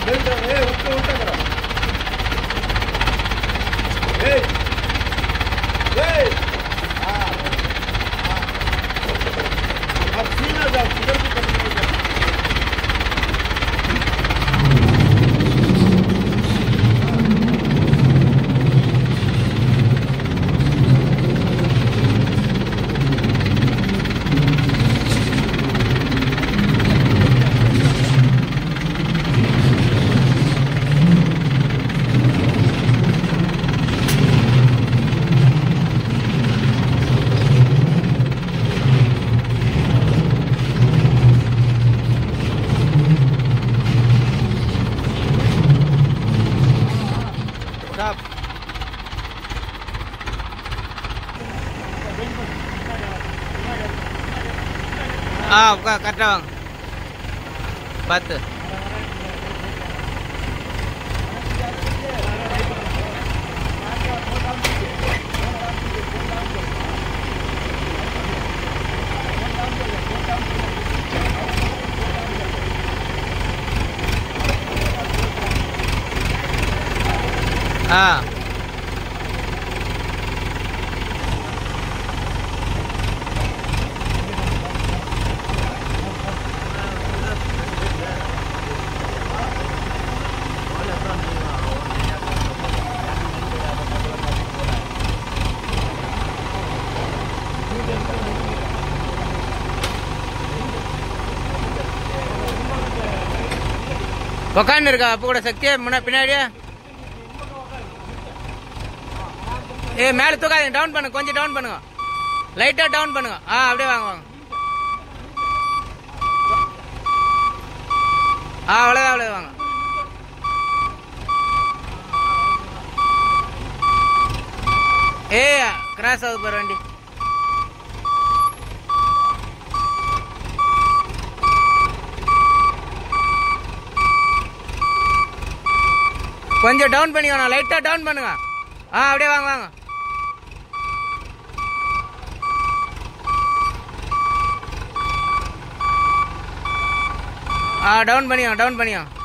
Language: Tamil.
ஏய் ஒட்டு ஒட்டக்கற ஏய் ஏய் ஆ अब सीना जाओ किधर भी करनी है ஸ்டாப் ஆ உட்கா கரெக்டாக வாங்க பார்த்து ஆ உக்காந்து இருக்கா அப்போ கூட சக்தியா முன்னா பின்னாடியே ஏ மேலே தூக்காதீங்க டவுன் பண்ணுங்க கொஞ்சம் டவுன் பண்ணுங்க லைட்டா டவுன் பண்ணுங்க ஆ அப்படியே வாங்க வாங்க ஆ அவ்வளோதான் அவ்வளோ வாங்க ஏ கிராஸ் ஆகுது பாரு வண்டி கொஞ்சம் டவுன் பண்ணிக்கோங்க லைட்டா டவுன் பண்ணுங்க ஆ அப்படியே வாங்க வாங்க ஆ டவுன் பண்ணிக்கோ டவுன் பண்ணிக்கோ